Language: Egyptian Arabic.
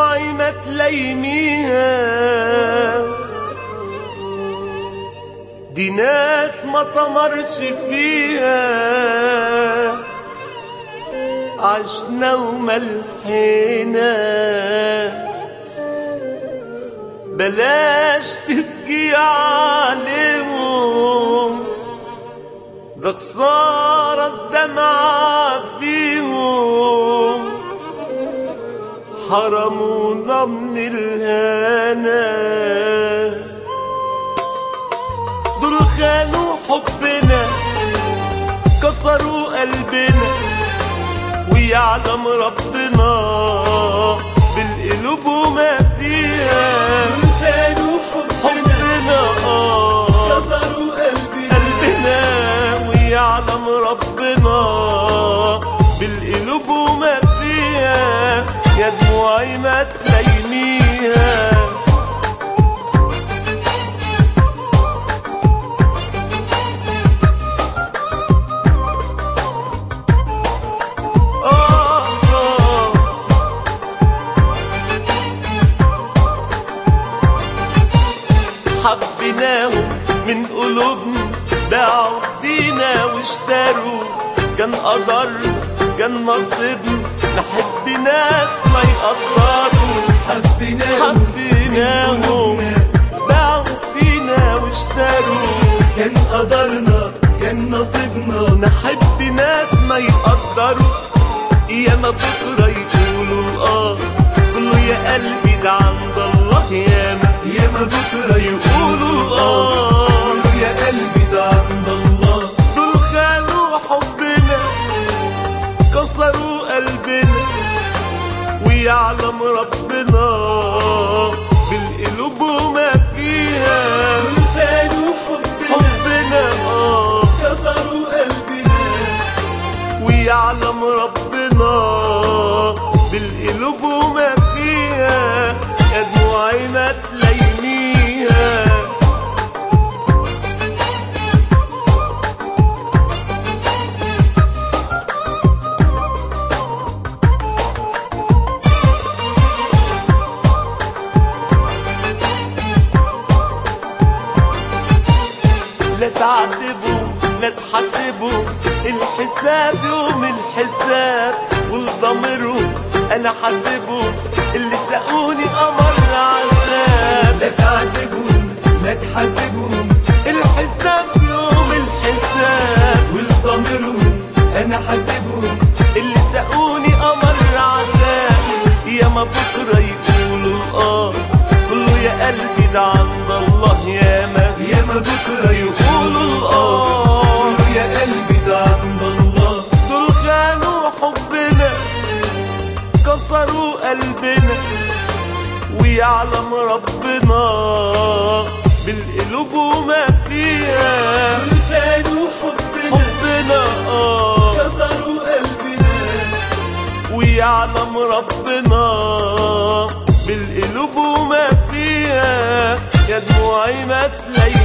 دموعي ما تليميها دي ناس ما طمرش فيها عشنا وملحنا بلاش تبكي عليهم ده خسارة الدمعة فيهم حرمونا من الهنا دول خانوا حبنا كسروا قلبنا ويعلم ربنا بالقلوب وما فيها خانوا حبنا حبنا آه كسروا قلبنا قلبنا ويعلم ربنا بالقلوب وما فيها يا دموعي ما تليميها آه آه حبيناهم من قلوبنا باعوا فينا واشتروا كان قدر كان نصيبنا نحب ناس ما يقدروا حبيناهم حبيناهم باعوا فينا واشتروا كان قدرنا كان نصيبنا نحب ناس ما يقدروا ياما بكرة يقولوا اه قولوا يا قلبي ده عند الله ياما ياما بكرة يقولوا اه يقولوا يا قلبي ده عند الله دول خانوا حبنا كسروا قلبنا ويعلم ربنا بالقلوب وما فيها خانوا حبنا حبنا اه كسروا قلبنا ويعلم ربنا بالقلوب وما فيها يا دموعي ما تليميها لا تعاتبوا لا تحاسبوا الحساب يوم الحساب والضميرهم انا حاسبهم اللي ساقوني قمر عذاب لا تعاتبهم لا تحاسبهم الحساب يوم الحساب والضميرهم انا حاسبهم اللي ساقوني قمر عذاب يا ما بكره يقولوا اه كله يا قلبي ده عند الله ياما ياما بكرة يقولوا اه يقولوا يا قلبي ده عند الله دول خانوا حبنا كسروا قلبنا ويعلم ربنا بالقلوب وما فيها خانوا حبنا حبنا اه كسروا قلبنا ويعلم ربنا بالقلوب وما فيها يا دموعي ما تليميها